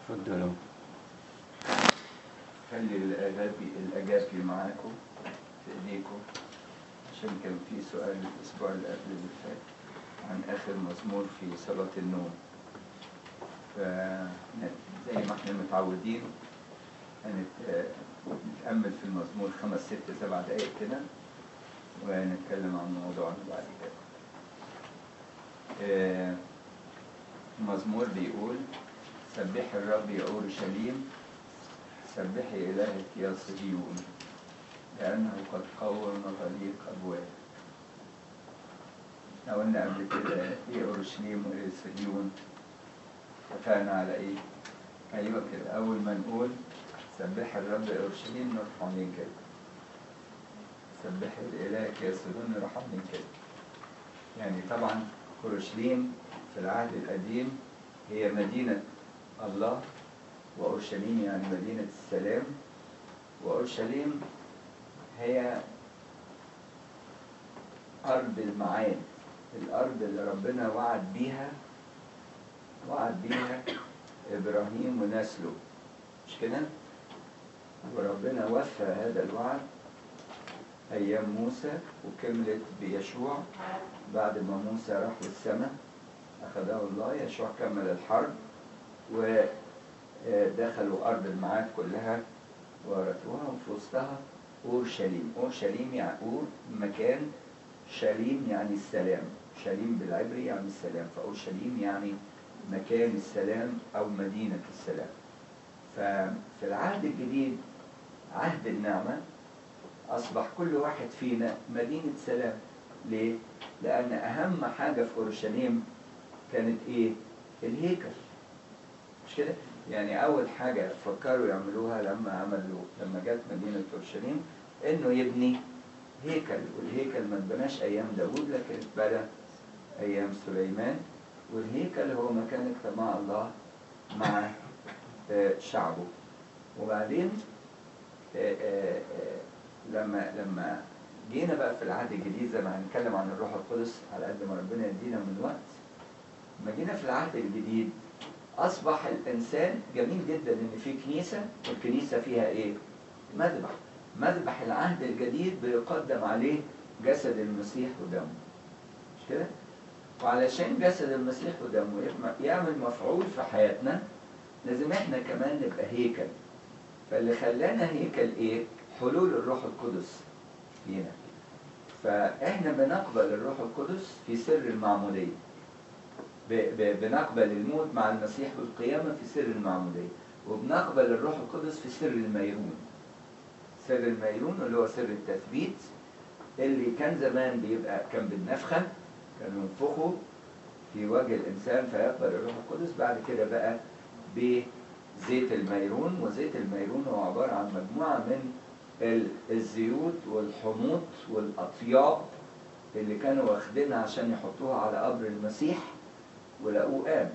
اتفضلوا خلي الأجابي الأجابي معاكم في إيديكم عشان كان في سؤال الأسبوع اللي قبل اللي فات عن آخر مزمور في صلاة النوم ف زي ما احنا متعودين هنت- نتأمل في المزمور خمس ست سبع دقايق كده ونتكلم عن موضوعنا بعد كده. آه، المزمور بيقول سبح الرب يا أورشليم سبحي إلهك يا صهيون لأنه قد قوم غليق أبواب احنا قلنا قبل كده إيه أورشليم وإيه صهيون اتفقنا على إيه؟ أيوه كده أول ما نقول سبح الرب يا أورشليم نروح عاملين كده سبحي لإلهك يا صهيون نروح عاملين كده يعني طبعا أورشليم في العهد القديم هي مدينة الله وأورشليم يعني مدينة السلام وأورشليم هي أرض المعاد الأرض اللي ربنا وعد بيها وعد بيها إبراهيم ونسله مش كده؟ وربنا وفى هذا الوعد أيام موسى وكملت بيشوع بعد ما موسى راح للسماء أخذه الله يشوع كمل الحرب ودخلوا أرض المعاد كلها ورثوها وفي وسطها أورشليم أورشليم يعني أور مكان شاليم يعني السلام شاليم بالعبري يعني السلام فأورشليم يعني مكان السلام أو مدينة السلام ففي العهد الجديد عهد النعمة أصبح كل واحد فينا مدينة سلام ليه؟ لأن أهم حاجة في أورشليم كانت إيه؟ الهيكل مش كده؟ يعني أول حاجة فكروا يعملوها لما عملوا لما جت مدينة أورشليم إنه يبني هيكل والهيكل ما اتبناش أيام داوود لكن اتبنى أيام سليمان والهيكل هو مكان اجتماع الله مع آه، شعبه وبعدين آه، آه، آه، لما لما جينا بقى في العهد الجديد زي ما هنتكلم عن الروح القدس على قد ما ربنا يدينا من وقت لما جينا في العهد الجديد اصبح الانسان جميل جدا ان في كنيسه والكنيسه فيها ايه؟ مذبح مذبح العهد الجديد بيقدم عليه جسد المسيح ودمه مش كده؟ وعلشان جسد المسيح ودمه يعم- يعمل مفعول في حياتنا لازم احنا كمان نبقى هيكل فاللي خلانا هيكل ايه؟ حلول الروح القدس فينا فاحنا بنقبل الروح القدس في سر المعموديه ب- ب- بنقبل الموت مع المسيح والقيامة في سر المعمودية وبنقبل الروح القدس في سر الميرون سر الميرون اللي هو سر التثبيت اللي كان زمان بيبقى كان بالنفخة كانوا ينفخوا في وجه الإنسان فيقبل الروح القدس بعد كده بقى بزيت الميرون وزيت الميرون هو عبارة عن مجموعة من ال- الزيوت والحموض والأطياب اللي كانوا واخدينها عشان يحطوها على قبر المسيح ولقوه قام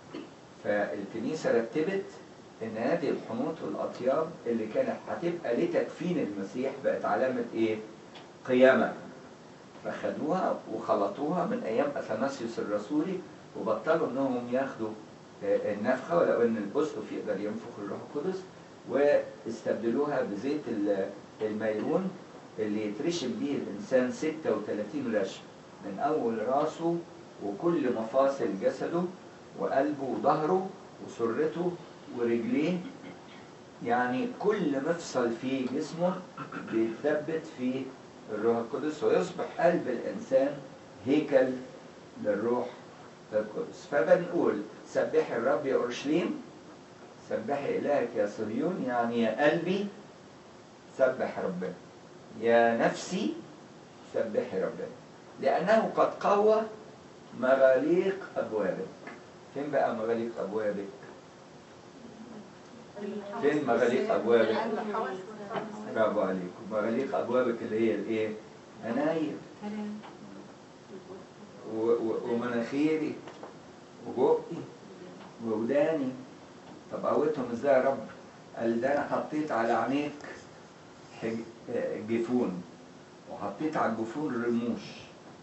فالكنيسة رتبت إن هذه الحنوط والأطياب اللي كانت هتبقى لتكفين المسيح بقت علامة إيه؟ قيامة فخدوها وخلطوها من أيام أثناسيوس الرسولي وبطلوا إنهم ياخدوا آه، النفخة ولو إن الأسقف يقدر ينفخ الروح القدس واستبدلوها بزيت ال- الميرون اللي يترشم به الإنسان 36 رشم من أول راسه وكل مفاصل جسده وقلبه وظهره وسرته ورجليه يعني كل مفصل في جسمه بيتثبت في الروح القدس ويصبح قلب الإنسان هيكل للروح القدس فبنقول سبحي الرب يا أورشليم سبحي إلهك يا صهيون يعني يا قلبي سبح ربنا يا نفسي سبحي ربنا لأنه قد قوى مغاليق أبوابك فين بقى مغاليق أبوابك؟ فين مغاليق أبوابك؟ برافو عليكم مغاليق أبوابك اللي هي الإيه؟ مناير و- و- ومناخيري وبقي ووداني طب قوتهم ازاي يا رب؟ قال ده انا حطيت على عينيك حج- آه، جفون وحطيت على الجفون رموش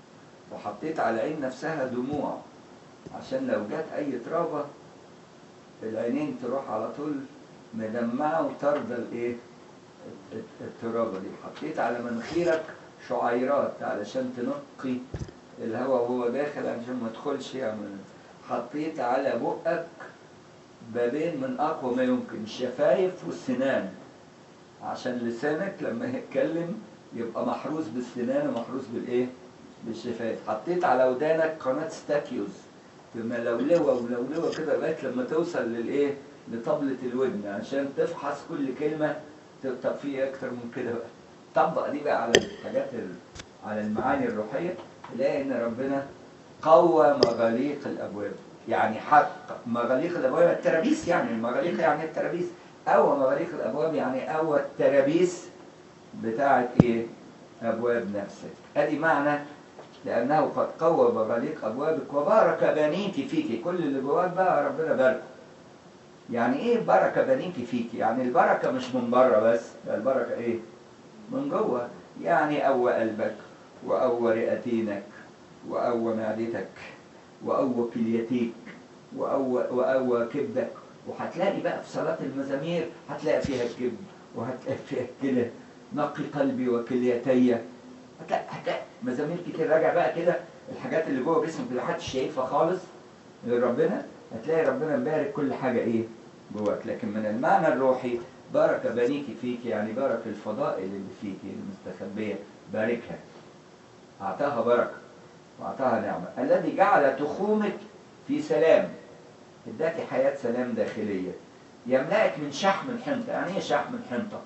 وحطيت على العين نفسها دموع عشان لو جت اي ترابه العينين تروح على طول مدمعة وترضى الايه الت- الترابة دي حطيت على مناخيرك شعيرات علشان تنقي الهواء وهو داخل عشان ما تدخلش يعني حطيت على بقك بابين من اقوى ما يمكن الشفايف والسنان عشان لسانك لما يتكلم يبقى محروس بالسنان ومحروس بالايه بالشفايف حطيت على ودانك قناة ستاكيوز ملولوة وملولوة كده لغاية لما توصل للايه لطبلة الودن عشان تفحص كل كلمة ت- طب في إيه اكتر من كده بقى طبق دي بقى على الحاجات ال... على المعاني الروحية تلاقي ان ربنا قوى مغاليق الابواب يعني حق مغاليق الابواب الترابيس يعني المغاليق يعني الترابيس قوى مغاليق الابواب يعني قوى الترابيس بتاعت ايه ابواب نفسك ادي معنى لانه قد قوى مغاليق ابوابك وبارك بنيك فيك كل اللي جواك بقى ربنا باركه يعني ايه بركه بنيك فيك يعني البركه مش من بره بس ده البركه ايه من جوه يعني قوى قلبك وقوى رئتينك وقوى معدتك وقوى كليتيك وقوى وقوى كبدك وهتلاقي بقى في صلاة المزامير هتلاقي فيها الكبد وهتلاقي فيها الكلى نقي قلبي وكليتي هتلاقي هتلاقي مزامير كتير راجع بقى كده الحاجات اللي جوه جسمك اللي محدش شايفها خالص غير ربنا هتلاقي ربنا مبارك كل حاجة ايه جواك لكن من المعنى الروحي بارك بنيك فيك يعني بارك الفضائل اللي فيك المستخبية باركها أعطاها بركة وأعطاها نعمة الذي جعل تخومك في سلام اداكي حياة سلام داخلية يملأك من شحم الحنطة يعني ايه شحم الحنطة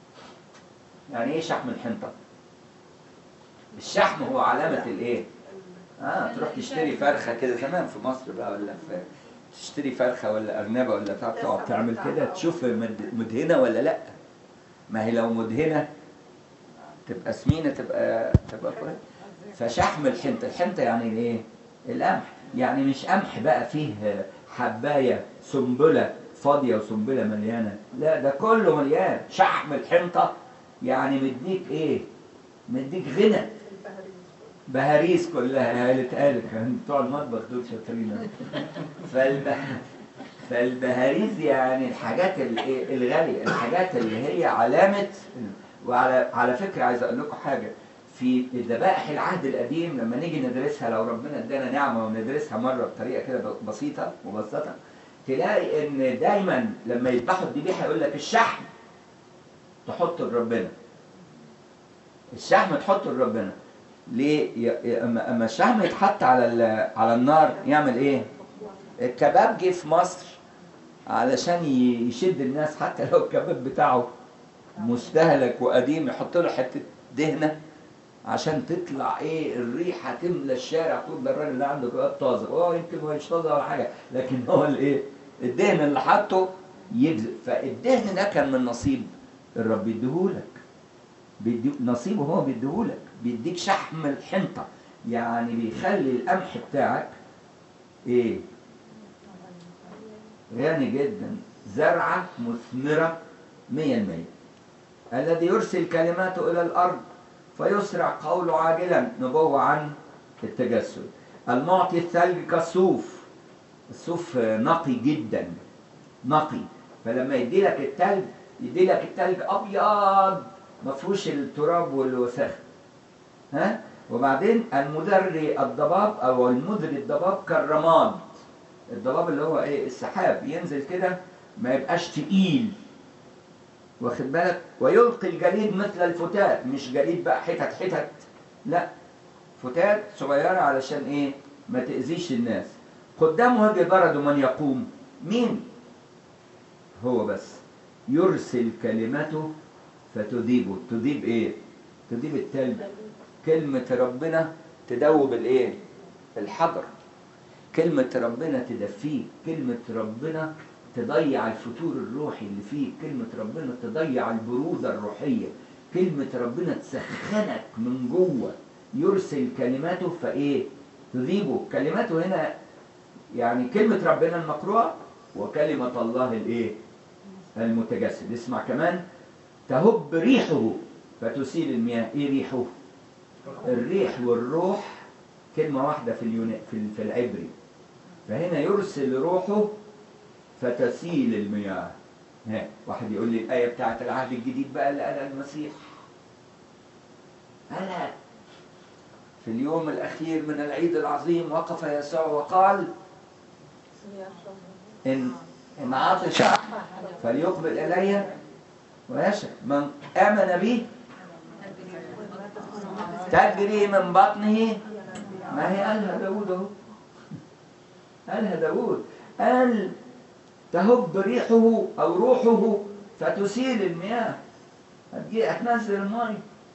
يعني ايه شحم الحنطة الشحم هو علامة الايه اه تروح تشتري فرخة كده زمان في مصر بقى ولا في تشتري فرخة ولا أرنبة ولا بتاع تقعد تعمل كده تشوف مد- مدهنة ولا لأ ما هي لو مدهنة تبقى سمينة تبقى تبقى كويس فشحم الحنطة الحنطة يعني الايه القمح يعني مش قمح بقى فيه حباية سنبلة فاضية وسنبلة مليانة لا ده كله مليان شحم الحنطة يعني مديك ايه مديك غنى بهاريس كلها قالت قالت كان بتوع المطبخ دول شاطرين فالب... فالبهاريز يعني الحاجات الايه الغالية الحاجات اللي هي علامة وعلى على فكرة عايز اقول لكم حاجة في ذبائح العهد القديم لما نيجي ندرسها لو ربنا ادانا نعمة وندرسها مرة بطريقة كده بسيطة مبسطة تلاقي ان دايما لما يذبحوا الذبيحة يقول لك الشحم تحطه لربنا الشحم تحطه لربنا ليه ي- ي- اما أما الشحم يتحط على ال- على النار يعمل ايه الكباب جه في مصر علشان ي- يشد الناس حتى لو الكباب بتاعه مستهلك وقديم يحط له حته دهنه عشان تطلع ايه الريحه تملى الشارع تقول ده الراجل ده عنده كباب طازه هو يمكن مش طازه ولا حاجه لكن هو الايه الدهن اللي حاطه يجذب فالدهن ده كان من نصيب الرب يديهولك بيدي نصيبه هو بيديهولك بيديك شحم الحنطه يعني بيخلي القمح بتاعك ايه غني جدا زرعة مثمرة مية المية الذي يرسل كلماته إلى الأرض فيسرع قوله عاجلا نبوة عن التجسد المعطي الثلج كالصوف الصوف نقي جدا نقي فلما يدي لك التلج يدي لك التلج أبيض ما فيهوش التراب والوسخ ها وبعدين المدري الضباب أو المدري الضباب كالرماد الضباب اللي هو ايه السحاب ينزل كده ما يبقاش تقيل واخد بالك ويلقي الجليد مثل الفتات مش جليد بقى حتت حتت لا فتات صغيرة علشان ايه ما تأذيش الناس قدام وجه برد من يقوم مين هو بس يرسل كلمته فتذيبه تذيب ايه تذيب التلج كلمة ربنا تدوب الايه الحجر كلمة ربنا تدفيك كلمة ربنا تضيع الفتور الروحي اللي فيك كلمة ربنا تضيع البرودة الروحية كلمة ربنا تسخنك من جوه يرسل كلماته فايه تذيبه كلماته هنا يعني كلمة ربنا المقروءة وكلمة الله الايه المتجسد اسمع كمان تهب ريحه فتسيل المياه ايه ريحه الريح والروح كلمة واحدة في اليونا... في في العبري فهنا يرسل روحه فتسيل المياه ها واحد يقول لي الآية بتاعت العهد الجديد بقى اللي قالها المسيح قالها في اليوم الأخير من العيد العظيم وقف يسوع وقال إن إن عطش فليقبل إلي ويشرب من آمن بي تجري من بطنه ما هي قالها داود اهو قالها داود قال تهب ريحه او روحه فتسيل المياه هتجي هتنزل الماء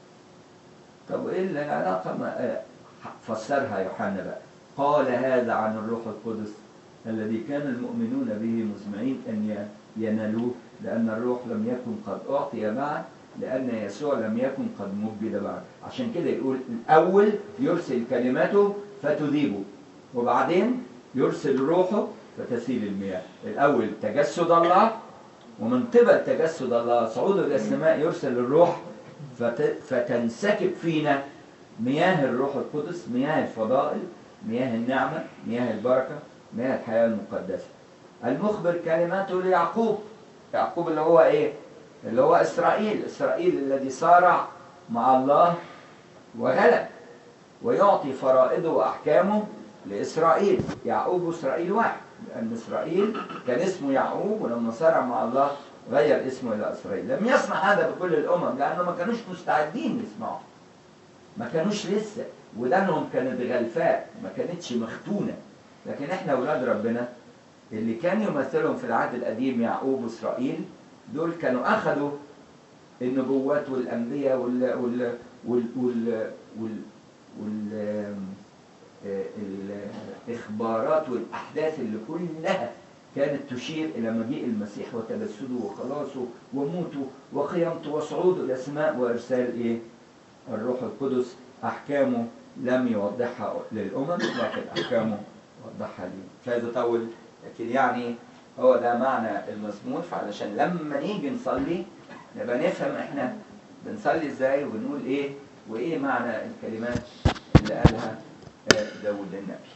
طب ايه اللي العلاقه ما آه، فسرها يوحنا بقى قال هذا عن الروح القدس الذي كان المؤمنون به مزمعين ان ي- ينالوه لان الروح لم يكن قد اعطي بعد لان يسوع لم يكن قد مجد بعد عشان كده يقول الاول يرسل كلماته فتذيبه وبعدين يرسل روحه فتسيل المياه الاول تجسد الله ومن قبل تجسد الله صعوده الى السماء يرسل الروح فت... فتنسكب فينا مياه الروح القدس مياه الفضائل مياه النعمة مياه البركة مياه الحياة المقدسة المخبر كلماته ليعقوب يعقوب اللي هو ايه اللي هو اسرائيل اسرائيل الذي صارع مع الله وغلب ويعطي فرائضه واحكامه لاسرائيل يعقوب واسرائيل واحد لان اسرائيل كان اسمه يعقوب ولما صارع مع الله غير اسمه الى اسرائيل لم يسمع هذا بكل الامم لانه ما كانوش مستعدين يسمعوا ما كانوش لسه ودانهم كانت غلفاء ما كانتش مختونه لكن احنا اولاد ربنا اللي كان يمثلهم في العهد القديم يعقوب واسرائيل دول كانوا اخذوا النبوات والانبياء وال وال وال وال وال, وال آه، الاخبارات والاحداث اللي كلها كانت تشير الى مجيء المسيح وتجسده وخلاصه وموته وقيامته وصعوده الى السماء وارسال ايه؟ الروح القدس احكامه لم يوضحها للامم لكن احكامه وضحها لي مش عايز اطول لكن يعني هو ده معنى المزمور فعلشان لما نيجي نصلي نبقى نفهم احنا بنصلي ازاي وبنقول ايه وايه معنى الكلمات اللي قالها آه، داود النبي.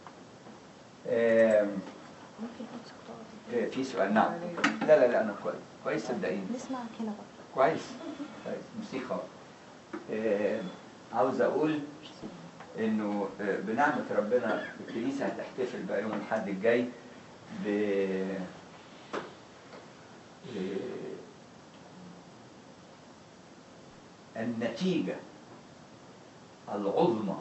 آم، ممكن نمسك طاقة آه، في سؤال نعم لا لا لا انا كويس كويس صدقيني نسمعك هنا بقى كويس كويس موسيقى آه، عاوز اقول انه آه، بنعمه ربنا الكنيسه هتحتفل بقى يوم الاحد الجاي ب آه، النتيجه العظمى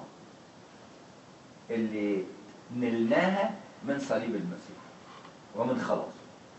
اللي نلناها من صليب المسيح ومن خلاصه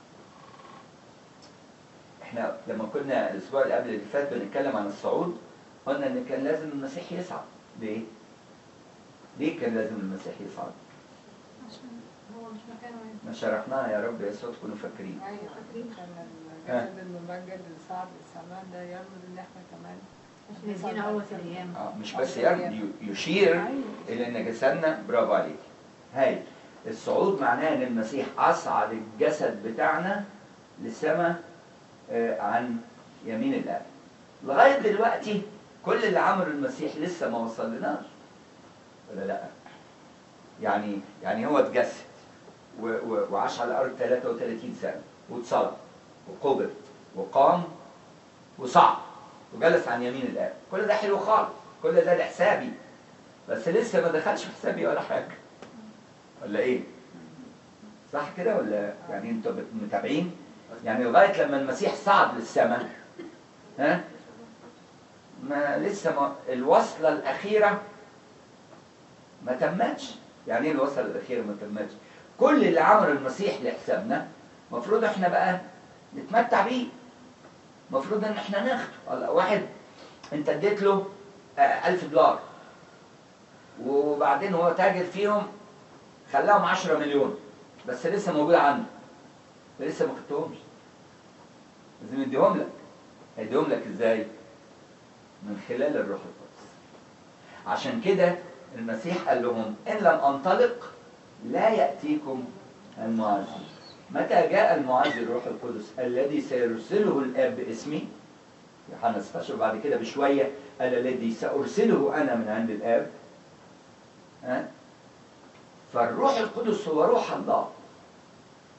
احنا لما كنا الاسبوع اللي قبل اللي فات بنتكلم عن الصعود قلنا ان كان لازم المسيح يصعد ليه؟ ليه كان لازم المسيح يصعد؟ عشان هو مش مكانه هنا ما شرحناها يا رب يسوع تكونوا فاكرين ايوه فاكرين كان آه. الجسد الممجد اللي صعد للسماء ده يرمز ان احنا كمان يدينا قوة الأيام اه مش بس يرد ي- يشير الى ان جسدنا برافو عليك هاي الصعود معناه ان المسيح اصعد الجسد بتاعنا للسماء آه، عن يمين الاب لغايه دلوقتي كل اللي عمله المسيح لسه ما وصلناش ولا لا يعني يعني هو اتجسد و- و- وعاش على الارض 33 سنه واتصلب وقبر وقام وصعد وجلس عن يمين الاب كل ده حلو خالص كل ده لحسابي بس لسه ما دخلش في حسابي ولا حاجه ولا ايه صح كده ولا يعني انتوا بت- متابعين يعني لغايه لما المسيح صعد للسماء ها ما لسه ما الوصله الاخيره ما تمتش يعني ايه الوصله الاخيره ما تمتش كل اللي عمله المسيح لحسابنا المفروض احنا بقى نتمتع بيه المفروض ان احنا ناخده واحد انت اديت له آه، ألف دولار وبعدين هو تاجر فيهم خلاهم 10 مليون بس لسه موجود عنده لسه ما خدتهمش لازم يديهم لك هيديهم لك ازاي؟ من خلال الروح القدس عشان كده المسيح قال لهم ان لم انطلق لا ياتيكم المعزي متى جاء المعزي الروح القدس الذي سيرسله الاب باسمي يوحنا 16 بعد كده بشويه قال الذي سارسله انا من عند الاب ها فالروح القدس هو روح الله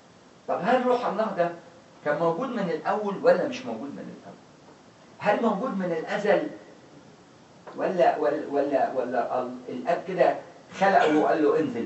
طب هل روح الله ده كان موجود من الأول ولا مش موجود من الأول؟ هل موجود من الأزل ولا ولا ولا, ولا ال- الأب كده خلقه وقال له انزل؟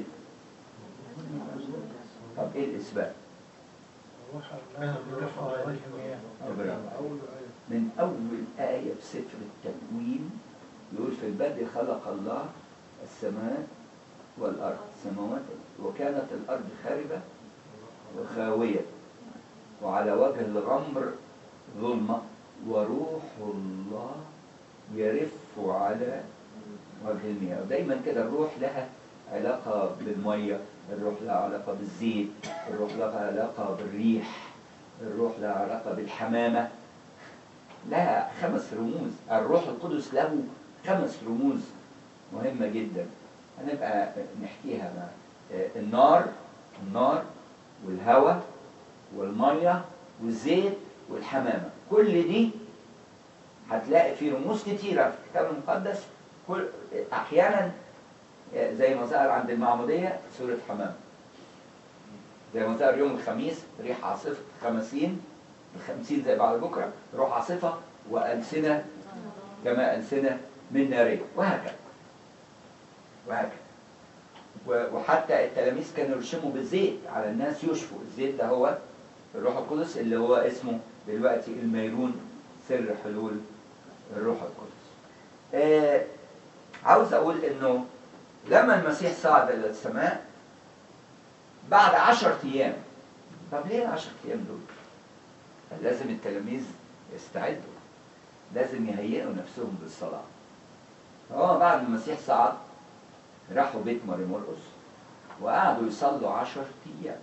طب إيه الإثبات؟ روح الله بيرفع وجه المياه برافو. من أول آية في سفر التكوين يقول في البدء خلق الله السماء والأرض السماوات وكانت الأرض خاربة وخاوية وعلى وجه الغمر ظلمة وروح الله يرف على وجه المياه ودايما كده الروح لها علاقة بالمية الروح لها علاقة بالزيت الروح لها علاقة بالريح الروح لها علاقة بالحمامة لها خمس رموز الروح القدس له خمس رموز مهمة جدا هنبقى نحكيها مع النار النار والهواء والمية والزيت والحمامة كل دي هتلاقي في رموز كتيرة في الكتاب المقدس كل أحيانا زي ما ظهر عند المعمودية سورة حمام زي ما ظهر يوم الخميس ريح عاصفة خمسين الخمسين زي بعد بكرة روح عاصفة وألسنة كما ألسنة من نارية وهكذا وهكذا و- وحتى التلاميذ كانوا يرشموا بالزيت على الناس يشفوا الزيت ده هو الروح القدس اللي هو اسمه دلوقتي الميرون سر حلول الروح القدس آه عاوز اقول انه لما المسيح صعد الى السماء بعد عشرة ايام طب ليه العشرة ايام دول؟ كان لازم التلاميذ يستعدوا لازم يهيئوا نفسهم بالصلاة هو بعد ما المسيح صعد راحوا بيت ماري مرقس وقعدوا يصلوا عشر أيام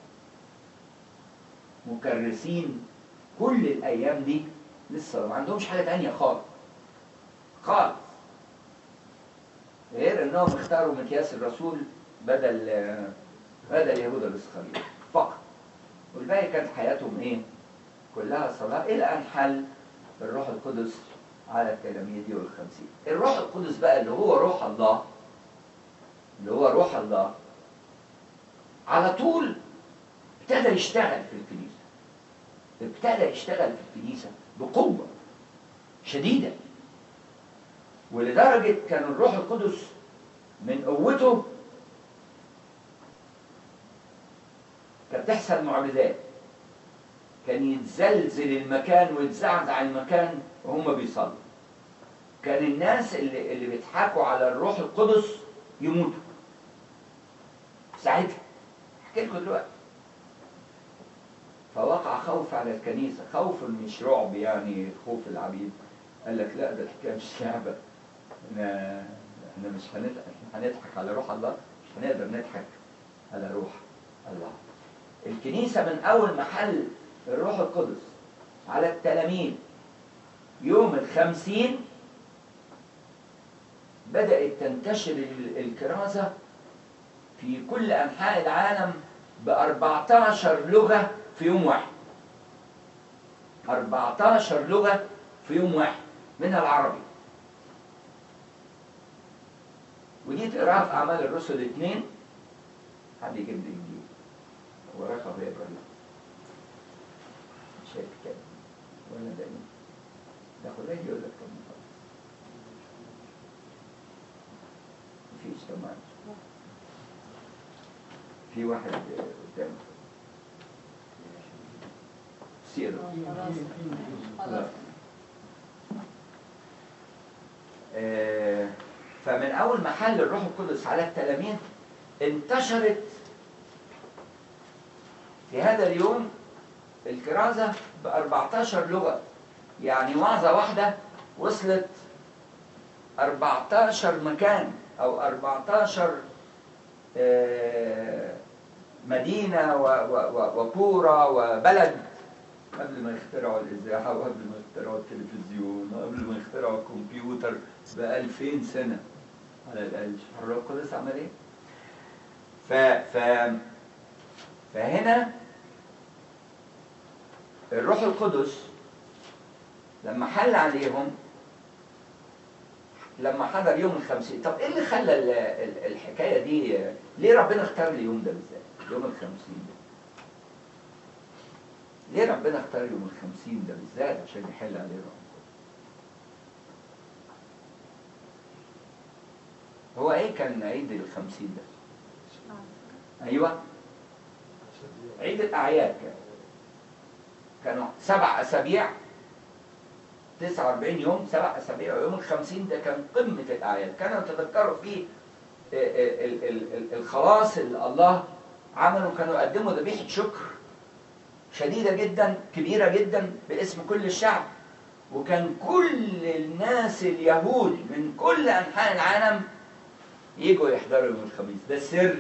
مكرسين كل الأيام دي للصلاة ما عندهمش حاجة تانية خالص خالص غير انهم اختاروا مكياس الرسول بدل بدل يهوذا الاسخريوط فقط والباقي كانت حياتهم ايه؟ كلها صلاة إلى أن حل الروح القدس على التلاميذ يوم الخمسين الروح القدس بقى اللي هو روح الله اللي هو روح الله على طول ابتدى يشتغل في الكنيسة ابتدى يشتغل في الكنيسة بقوة شديدة ولدرجة كان الروح القدس من قوته كانت تحصل معجزات كان يتزلزل المكان ويتزعزع المكان وهم بيصلوا كان الناس اللي اللي بيضحكوا على الروح القدس يموتوا ساعتها احكي لكم دلوقتي فوقع خوف على الكنيسة خوف مش رعب يعني خوف العبيد قال لك لا ده الحكاية مش لعبة احنا احنا مش هنضحك هنضحك على روح الله مش هنقدر نضحك على روح الله الكنيسة من أول ما حل الروح القدس على التلاميذ يوم الخمسين بدأت تنتشر ال- الكرازة في كل أنحاء العالم ب 14 لغة في يوم واحد 14 لغة في يوم واحد منها العربي ودي تقراها في أعمال الرسل اثنين حد يجيب لي إنجيل ورقة بيقرا لها شايف كده ولا ده إيه؟ ده خليه يقول لك طب مفيش طبعا في واحد قدامك سيرو خلاص خلاص آه، فمن أول ما حل الروح القدس على التلاميذ انتشرت في هذا اليوم الكرازة ب 14 لغة يعني وعظة واحدة وصلت 14 مكان أو 14 آه، مدينة و- و- و- وقورة وبلد قبل ما يخترعوا الإذاعة وقبل ما يخترعوا التلفزيون وقبل ما يخترعوا الكمبيوتر ب 2000 سنة على الأقل شوف الروح القدس عمل إيه؟ ف ف فهنا الروح القدس لما حل عليهم لما حضر يوم الخمسين طب ايه اللي خلى ال- ال- الحكايه دي ليه ربنا اختار اليوم ده بالذات يوم الخمسين ده ربنا اختار يوم الخمسين ده بالذات عشان يحل عليه الروح هو ايه كان عيد الخمسين ده؟ ايوه عيد الاعياد كان كانوا سبع اسابيع 49 يوم سبع اسابيع ويوم الخمسين ده كان قمه الاعياد كانوا يتذكروا فيه ال- ال- ال- ال- الخلاص اللي الله عمله كانوا يقدموا ذبيحه شكر شديده جدا كبيره جدا باسم كل الشعب وكان كل الناس اليهود من كل انحاء العالم يجوا يحضروا يوم الخميس ده السر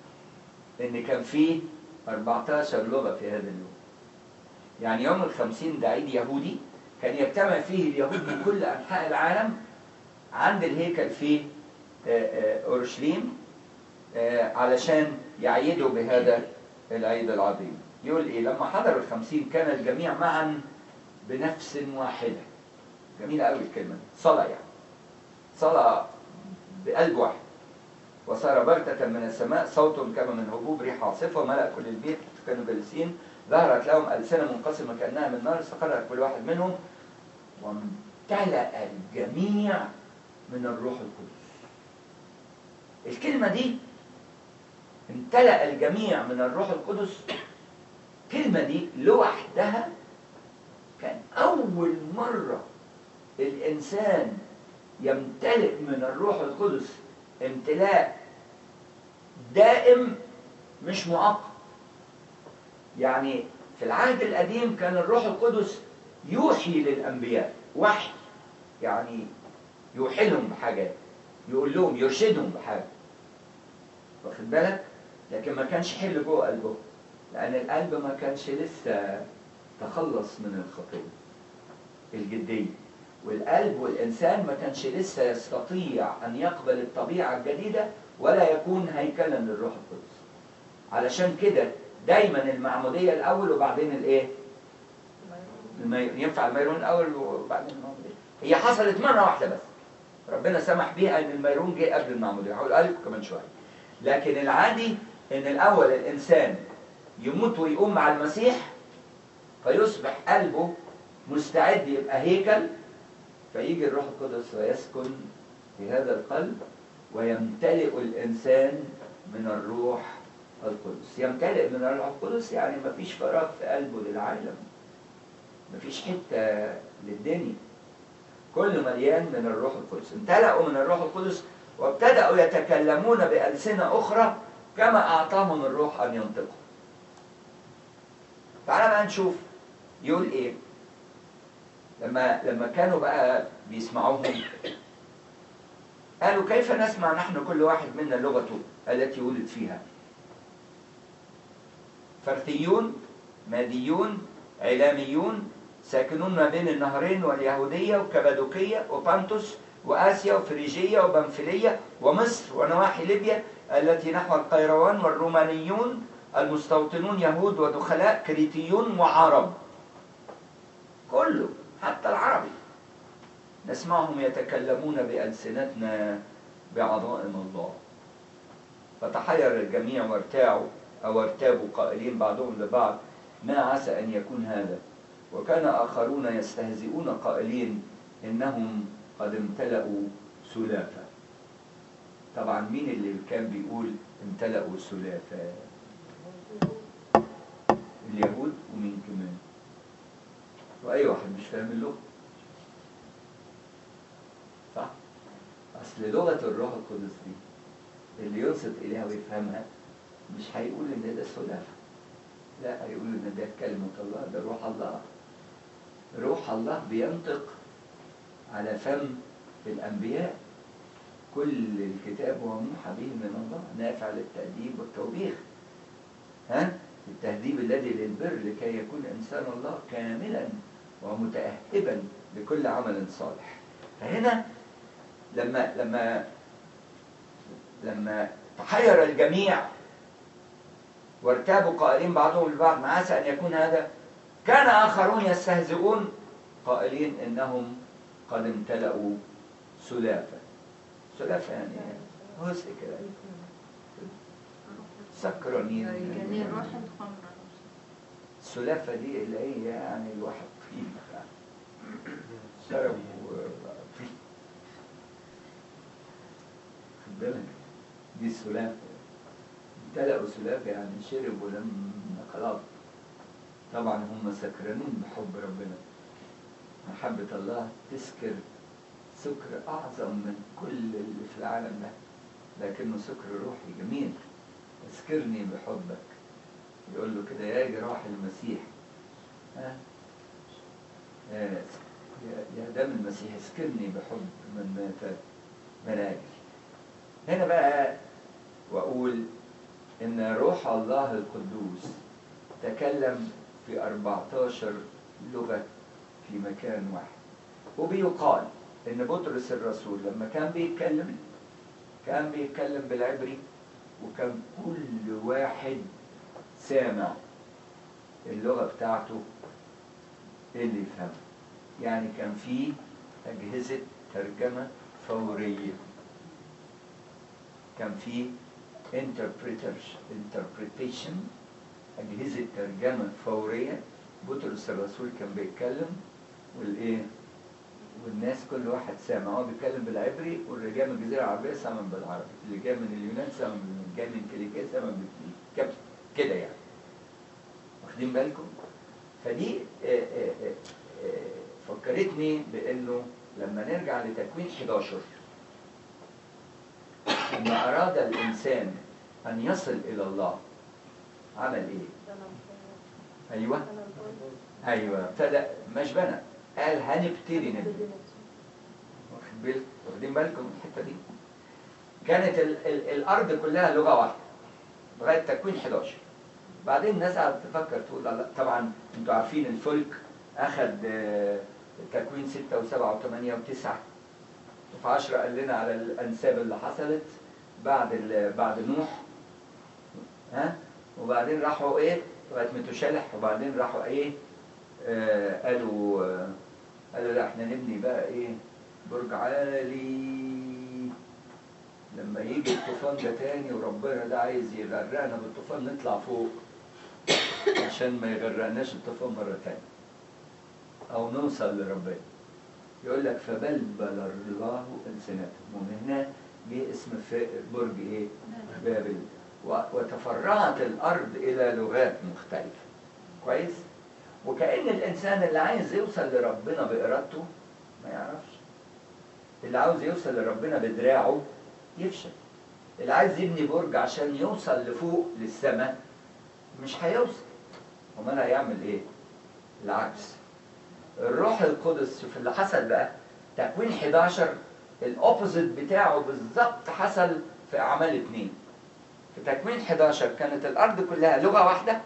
ان كان فيه 14 لغه في هذا اليوم يعني يوم الخمسين ده عيد يهودي كان يجتمع فيه اليهود من كل انحاء العالم عند الهيكل في آه، آه، اورشليم آه، علشان يعيدوا بهذا العيد العظيم يقول ايه لما حضروا الخمسين كان الجميع معا بنفس واحده جميله قوي الكلمه دي صلاه يعني صلاه بقلب واحد وصار بغتة من السماء صوت كما من هبوب ريح عاصفة وملأ كل البيت كانوا جالسين ظهرت لهم ألسنة منقسمة كأنها من نار استقرت كل واحد منهم وامتلأ الجميع من الروح القدس الكلمة دي امتلأ الجميع من الروح القدس الكلمة دي لوحدها كان أول مرة الإنسان يمتلئ من الروح القدس امتلاء دائم مش مؤقت يعني في العهد القديم كان الروح القدس يوحي للأنبياء وحي يعني يوحي لهم بحاجات يقول لهم يرشدهم بحاجة واخد بالك لكن ما كانش حل جوه قلبه لأن القلب ما كانش لسه تخلص من الخطية الجدية والقلب والإنسان ما كانش لسه يستطيع أن يقبل الطبيعة الجديدة ولا يكون هيكلا للروح القدس علشان كده دايما المعمودية الأول وبعدين الإيه؟ المي... ينفع الميرون الأول وبعدين المعمودية هي حصلت مرة واحدة بس ربنا سمح بيها إن الميرون جه قبل المعمودية هقول لكم كمان شوية لكن العادي إن الأول الإنسان يموت ويقوم مع المسيح فيصبح قلبه مستعد يبقى هيكل فيجي الروح القدس ويسكن في هذا القلب ويمتلئ الإنسان من الروح القدس يمتلئ من الروح القدس يعني مفيش فراغ في قلبه للعالم مفيش حتة للدنيا كل مليان من الروح القدس امتلأوا من الروح القدس وابتدأوا يتكلمون بألسنة أخرى كما أعطاهم الروح أن ينطقوا تعالى بقى نشوف يقول إيه لما لما كانوا بقى بيسمعوهم قالوا كيف نسمع نحن كل واحد منا لغته التي ولد فيها فرثيون ماديون علاميون ساكنون ما بين النهرين واليهودية وكبادوكية وبانتوس وآسيا وفريجية وبنفلية ومصر ونواحي ليبيا التي نحو القيروان والرومانيون المستوطنون يهود ودخلاء كريتيون وعرب كله حتى العربي نسمعهم يتكلمون بألسنتنا بعظائم الله فتحير الجميع وارتاعوا أو ارتابوا قائلين بعضهم لبعض ما عسى أن يكون هذا وكان آخرون يستهزئون قائلين إنهم قد امتلأوا سلافة طبعا مين اللي كان بيقول امتلأوا سلافة اليهود ومين كمان وأي واحد مش فاهم اللغة صح؟ أصل لغة الروح القدس دي اللي ينصت إليها ويفهمها مش هيقول إن ده سلافة لا هيقول إن ده كلمة الله ده روح الله روح الله بينطق على فم الأنبياء كل الكتاب هو موحى به من الله نافع للتأديب والتوبيخ ها التهذيب الذي للبر لكي يكون إنسان الله كاملا ومتأهبا لكل عمل صالح فهنا لما لما لما تحير الجميع وارتابوا قائلين بعضهم لبعض ما عسى أن يكون هذا كان آخرون يستهزئون قائلين إنهم قد امتلأوا سلافة سلافة يعني هس كده سكرانين يعني روح الخمر السلافة دي اللي هي يعني الواحد فيه شرب وفيه خد بالك دي السلافة امتلأوا سلافة يعني شربوا لما خلاص طبعا هم سكرانين بحب ربنا محبة الله تسكر سكر أعظم من كل اللي في العالم ده لكنه سكر روحي جميل اسكرني بحبك يقول له كده يا جراح المسيح ها آه، يا يا دم المسيح اسكرني بحب من مات من أجلي هنا بقى وأقول إن روح الله القدوس تكلم في 14 لغة في مكان واحد وبيقال إن بطرس الرسول لما كان بيتكلم كان بيتكلم بالعبري وكان كل واحد سامع اللغة بتاعته اللي يفهمها يعني كان في أجهزة ترجمة فورية كان في interpreters interpretation أجهزة ترجمة فورية بطرس الرسول كان بيتكلم والإيه والناس كل واحد سامع هو بيتكلم بالعبري واللي جاي من الجزيرة العربية سامع بالعربي اللي جاي من اليونان سامع باليونان جاي من كيليكيا سامع بالكيليكيا كده يعني واخدين بالكم فدي آه، آه، آه، آه، فكرتني بانه لما نرجع لتكوين 11 لما اراد الانسان ان يصل الى الله عمل ايه؟ ايوه ايوه ابتدى مش بنى قال هنبتدي نبني واخد بالك واخدين بالكم من الحته دي كانت ال ال الارض كلها لغه واحده لغايه تكوين 11 بعدين الناس قعدت تفكر تقول لا لا، طبعا انتوا عارفين الفلك اخذ آه، تكوين 6 و7 و8 و9 وفي 10 قال لنا على الانساب اللي حصلت بعد ال- بعد نوح ها وبعدين راحوا ايه لغايه متشالح وبعدين راحوا ايه آه قالوا آه قالوا لا احنا نبني بقى ايه برج عالي لما يجي الطوفان ده تاني وربنا ده عايز يغرقنا بالطوفان نطلع فوق عشان ما يغرقناش الطوفان مرة تانية أو نوصل لربنا يقول لك فبلبل الله ألسنتهم ومن هنا جه اسم ف- برج إيه؟ بابل و- وتفرعت الأرض إلى لغات مختلفة كويس؟ وكأن الإنسان اللي عايز يوصل لربنا بإرادته ما يعرفش اللي عاوز يوصل لربنا بدراعه يفشل اللي عايز يبني برج عشان يوصل لفوق للسماء مش هيوصل امال هيعمل ايه العكس الروح القدس شوف اللي حصل بقى تكوين 11 الاوبوزيت بتاعه بالظبط حصل في اعمال اتنين في تكوين 11 كانت الارض كلها لغه واحده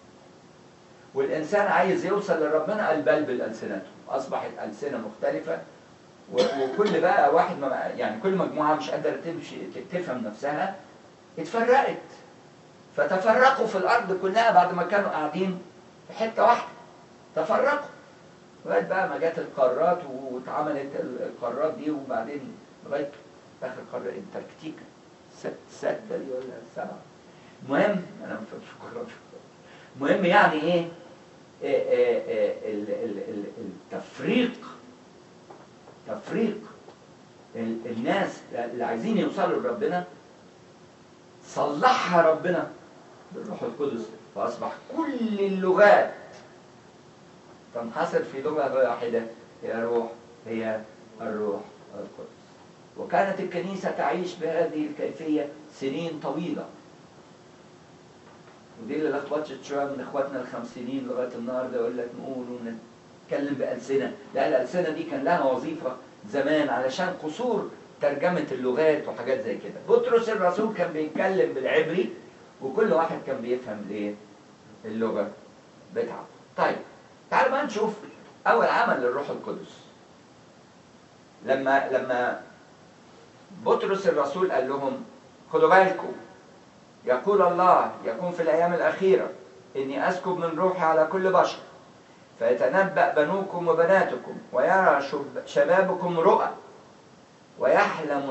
والانسان عايز يوصل لربنا قال بلبل السنتهم اصبحت السنه مختلفه و- وكل بقى واحد ما يعني كل مجموعه مش قادره تمشي تفهم نفسها اتفرقت فتفرقوا في الارض كلها بعد ما كانوا قاعدين في حته واحده تفرقوا لغايه بقى ما جت القارات واتعملت ال- القارات دي وبعدين لغايه اخر قاره انتاركتيكا ست سته دي ولا سبعه المهم انا ما فهمتش الجغرافيا المهم يعني ايه إيه إيه إيه ال- ال- ال- التفريق تفريق ال- الناس اللي عايزين يوصلوا لربنا صلحها ربنا بالروح القدس فأصبح كل اللغات تنحصر في لغة واحدة هي روح هي الروح القدس وكانت الكنيسة تعيش بهذه الكيفية سنين طويلة ودي اللي لخبطت شوية من اخواتنا الخمسينين لغاية النهاردة يقول لك نقول ونتكلم بألسنة لا الألسنة دي كان لها وظيفة زمان علشان قصور ترجمة اللغات وحاجات زي كده بطرس الرسول كان بيتكلم بالعبري وكل واحد كان بيفهم الايه اللغة بتاعته طيب تعالوا بقى نشوف أول عمل للروح القدس لما لما بطرس الرسول قال لهم خدوا بالكم يقول الله يكون في الأيام الأخيرة إني أسكب من روحي على كل بشر فيتنبأ بنوكم وبناتكم ويرى شب- شبابكم رؤى ويحلم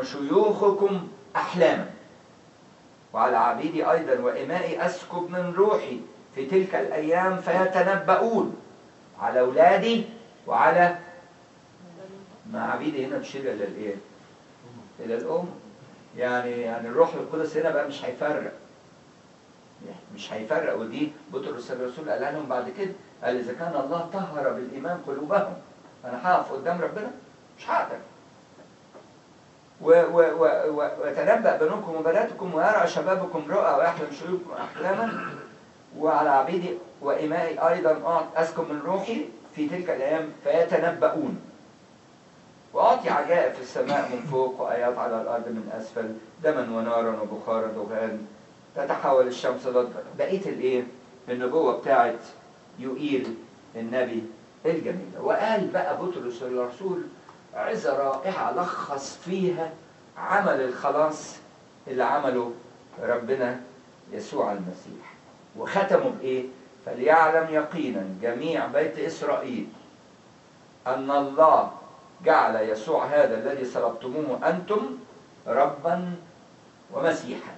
شيوخكم أحلاما وعلى عبيدي أيضا وإمائي أسكب من روحي في تلك الأيام فيتنبؤون على أولادي وعلى مع عبيدي هنا تشير إلى الإيه؟ إلى الأم يعني يعني الروح القدس هنا بقى مش هيفرق مش هيفرق ودي بطرس الرسول قالها لهم بعد كده قال إذا كان الله طهر بالإيمان قلوبهم أنا هقف قدام ربنا مش هقدر و- و- و- و- ويتنبأ بنوكم وبناتكم ويرى شبابكم رؤى ويحلم شيوخكم أحلاما وعلى عبيدي وإمائي أيضا أعط- أسكن من روحي في تلك الأيام فيتنبؤون وأعطي عجائب في السماء من فوق وآيات على الأرض من أسفل دما ونارا وبخارا دخان تتحول الشمس ضد بقية الإيه؟ النبوة بتاعت يوئيل النبي الجميلة وقال بقى بطرس الرسول عظة رائعة لخص فيها عمل الخلاص اللي عمله ربنا يسوع المسيح وختموا بإيه؟ فليعلم يقينا جميع بيت إسرائيل أن الله جعل يسوع هذا الذي صلبتموه أنتم ربا ومسيحا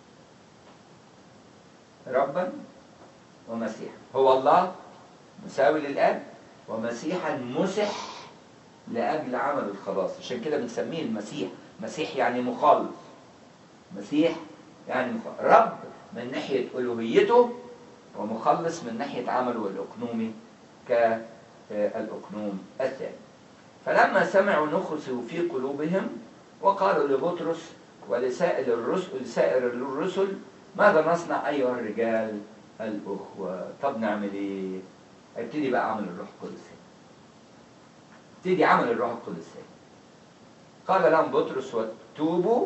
ربا ومسيحا هو الله مساوي للآب ومسيحا مسح لأجل عمل الخلاص عشان كده بنسميه المسيح مسيح يعني مخلص مسيح يعني مخلص. رب من ناحية ألوهيته ومخلص من ناحية عمله الأقنومي كالأقنوم الثاني فلما سمعوا نخسوا في قلوبهم وقالوا لبطرس ولسائر الرسل لسائر الرسل ماذا نصنع أيها الرجال الأخوة طب نعمل إيه؟ ابتدي بقى عمل الروح القدس هنا. ابتدي عمل الروح القدس هنا. قال لهم بطرس وتوبوا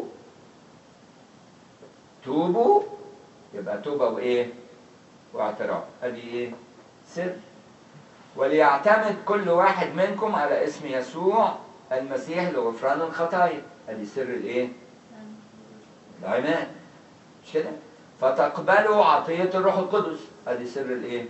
توبوا يبقى توبة وإيه؟ واعتراف ادي ايه سر وليعتمد كل واحد منكم على اسم يسوع المسيح لغفران الخطايا ادي سر الايه العماد مش كده فتقبلوا عطية الروح القدس ادي سر الايه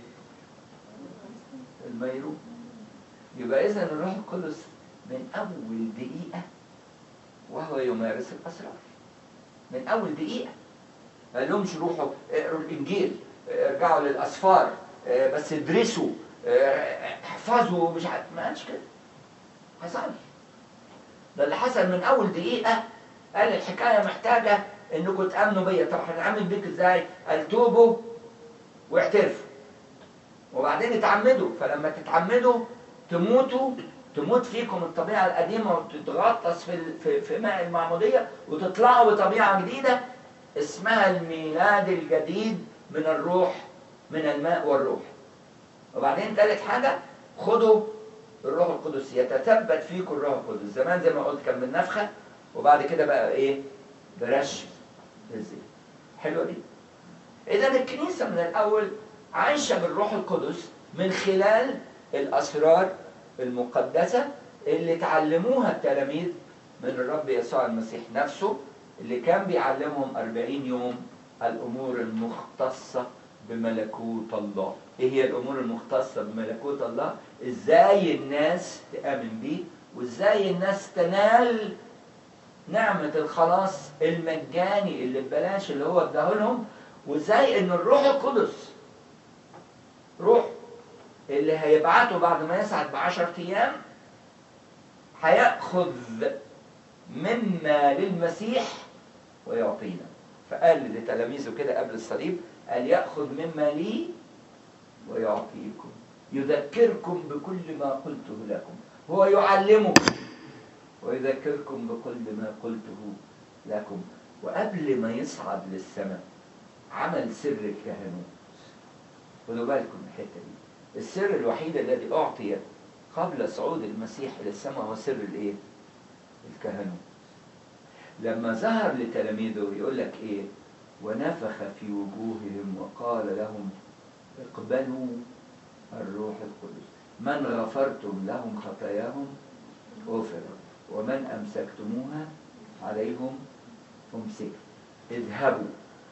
الميرون يبقى اذا الروح القدس من اول دقيقة وهو يمارس الاسرار من اول دقيقة ما لهمش روحوا اقروا الانجيل ارجعوا للاسفار بس ادرسوا احفظوا مش عارف ما قالش كده حصل ده اللي حصل من اول دقيقه قال الحكايه محتاجه انكم تامنوا بيا طب هنعمل بيك ازاي؟ قال توبوا واعترفوا وبعدين اتعمدوا فلما تتعمدوا تموتوا تموت فيكم الطبيعه القديمه وتتغطس في في, في ماء المعموديه وتطلعوا بطبيعه جديده اسمها الميلاد الجديد من الروح من الماء والروح وبعدين ثالث حاجة خدوا الروح القدس يتثبت فيكم الروح القدس زمان زي ما قلت كان بالنفخة وبعد كده بقى ايه برش الزيت حلوة دي اذا الكنيسة من الاول عايشة بالروح القدس من خلال الاسرار المقدسة اللي تعلموها التلاميذ من الرب يسوع المسيح نفسه اللي كان بيعلمهم أربعين يوم الأمور المختصة بملكوت الله إيه هي الأمور المختصة بملكوت الله إزاي الناس تآمن بيه وإزاي الناس تنال نعمة الخلاص المجاني اللي ببلاش اللي هو اداه لهم وإزاي إن الروح القدس روح اللي هيبعته بعد ما يسعد بعشرة أيام هيأخذ مما للمسيح ويعطينا فقال لتلاميذه كده قبل الصليب قال يأخذ مما لي ويعطيكم يذكركم بكل ما قلته لكم هو يعلمكم ويذكركم بكل ما قلته لكم وقبل ما يصعد للسماء عمل سر الكهنوت خدوا بالكم من الحته دي السر الوحيد الذي اعطي قبل صعود المسيح الى السماء هو سر الايه الكهنوت لما ظهر لتلاميذه يقول لك ايه ونفخ في وجوههم وقال لهم اقبلوا الروح القدس من غفرتم لهم خطاياهم غفرت ومن امسكتموها عليهم امسك اذهبوا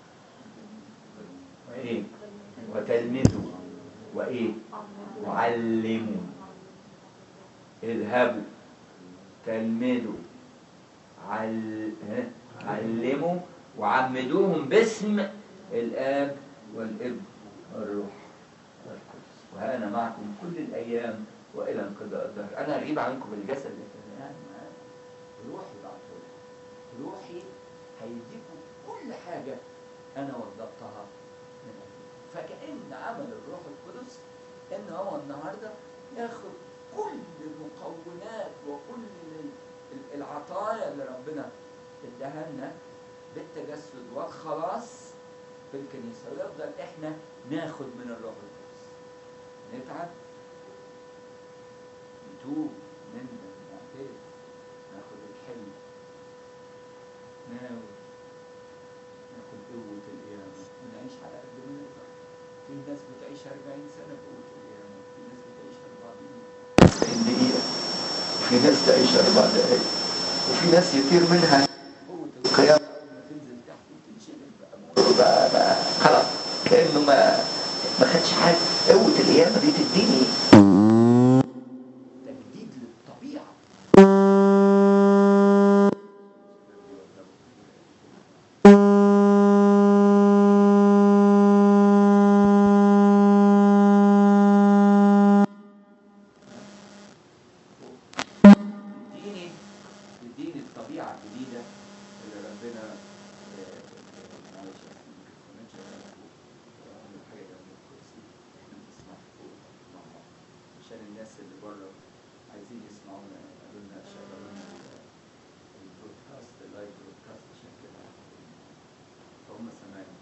وايه وتلمذوا وايه وعلموا اذهبوا تلمذوا عل... ها؟ علموا وعمدوهم باسم الاب والابن الروح القدس وأنا معكم كل الأيام وإلى انقضاء الدهر أنا أغيب عنكم الجسد لكن يعني ما- روحي بعته روحي هيديكم كل حاجة أنا وضبطها من أجلكم فكأن عمل الروح القدس إن هو النهاردة ياخد كل المقومات وكل ال- العطايا اللي ربنا اداها لنا بالتجسد والخلاص في الكنيسة ويفضل احنا ناخد من الروح القدس نتعب نتوب نندم نعترف ناخد الحلم ناوي ناخد قوة القيامة ونعيش على قد ما نقدر في ناس بتعيش 40 سنة بقوة القيامة في ناس بتعيش 4 دقيقة دقيقة في ناس تعيش 4 دقايق وفي ناس يطير منها قوة القيامة أول ما تنزل تحت وتنشغل بقى بقى, بقى خلاص كأنه ما ما خدش حاجة قوة القيامة دي تديني تجديد للطبيعة تديني تديني الطبيعة الجديدة اللي ربنا آه، معلش يا أخي، ما كنتش أعمل حاجة جنب الكرسي نسمع فوق مع بعض. عشان الناس اللي بره عايزين يسمعونا قالوا لنا شغلوا لنا ال- البرودكاست اللايف برودكاست عشان كده فهم سامعين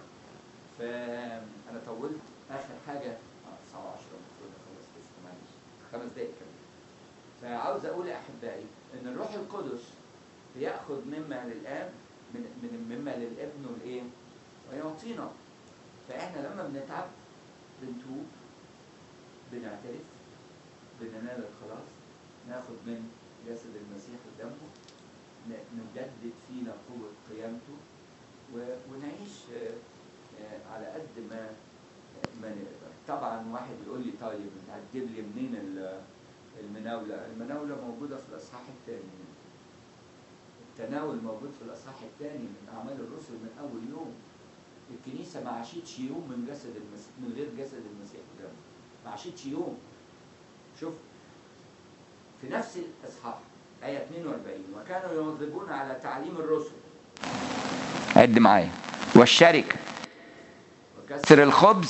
فأنا طولت آخر حاجة آه، الساعة 10 المفروض أخلص بس معلش خمس دقايق كمان فعاوز اقول يا احبائي ان الروح القدس بياخذ مما للاب من من مما للابن والايه؟ ويعطينا فاحنا لما بنتعب بنتوب بنعترف بننال الخلاص ناخد من جسد المسيح ودمه ن- نجدد فينا قوة قيامته و- ونعيش آه، آه، على قد ما ما نقدر طبعا واحد يقول لي طيب انت هتجيب لي منين ال- المناولة المناولة موجودة في الأصحاح الثاني التناول موجود في الأصحاح الثاني من أعمال الرسل من أول يوم الكنيسة ما عاشتش يوم من جسد المسيح من غير جسد المسيح ودمه ما عاشتش يوم شوف في نفس الإصحاح آية 42 وكانوا يواظبون على تعليم الرسل عد معايا والشركة وكسر الخبز